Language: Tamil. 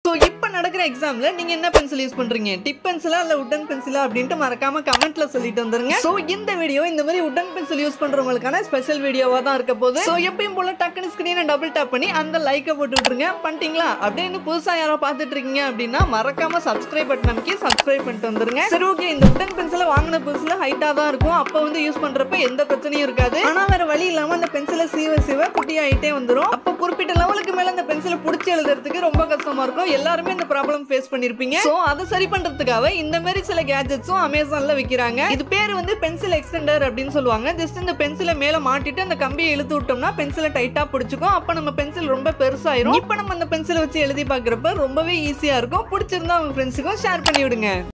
ஸோ இப்போ நடக்கிற எக்ஸாம்ல நீங்க என்ன பென்சில் யூஸ் பண்றீங்க டிப் பென்சிலா இல்ல உட்டன் பென்சிலா அப்படின்ட்டு மறக்காம கமெண்ட்ல சொல்லிட்டு வந்துருங்க ஸோ இந்த வீடியோ இந்த மாதிரி உட்டன் பென்சில் யூஸ் பண்றவங்களுக்கான ஸ்பெஷல் வீடியோவா தான் இருக்க போகுது ஸோ எப்பயும் போல டக்குனு ஸ்கிரீனை டபுள் டேப் பண்ணி அந்த லைக்கை போட்டு விட்டுருங்க பண்ணிட்டீங்களா அப்படியே இன்னும் புதுசா யாரோ பார்த்துட்டு இருக்கீங்க அப்படின்னா மறக்காம சப்ஸ்கிரைப் பட்டன் அமைக்கி சப்ஸ்கிரைப் பண்ணிட்டு வந்துருங்க சரி ஓகே இந்த உட்டன் பென்சிலை வாங்கின புதுசுல ஹைட்டா தான் இருக்கும் அப்போ வந்து யூஸ் பண்றப்ப எந்த பிரச்சனையும் இருக்காது ஆனா வேற வழி இல்லாம அந்த பென்சிலை சீவ சீவ குட்டி ஆயிட்டே வந்துரும் அப்போ குறிப்பிட்ட லெவலுக்கு மேல அந்த பென்சிலை பிடிச்சி எழுதுறதுக்கு ரொம்ப கஷ்டமா இருக்கும் எல்லாருமே இந்த ப்ராப்ளம் ஃபேஸ் பண்ணிருப்பீங்க சோ அதை சரி பண்றதுக்காக இந்த மாதிரி சில கேஜெட்ஸும் அமேசான்ல விக்கிறாங்க இது பேர் வந்து பென்சில் எக்ஸ்டெண்டர் அப்படின்னு சொல்லுவாங்க ஜஸ்ட் இந்த பென்சிலை மேல மாட்டிட்டு அந்த கம்பியை இழுத்து விட்டோம்னா பென்சிலை டைட்டா பிடிச்சிக்கும் அப்ப நம்ம பென்சில் ரொம்ப பெருசாயிரும் இப்போ நம்ம அந்த பென்சிலை வச்சு எழுதி பார்க்கறப்ப ரொம்பவே ஈஸியா இருக்கும் பிடிச்சிருந்தா உங்க ஃப்ரெண்ட்ஸுக்கும் ஷேர் பண்ணி விடுங்க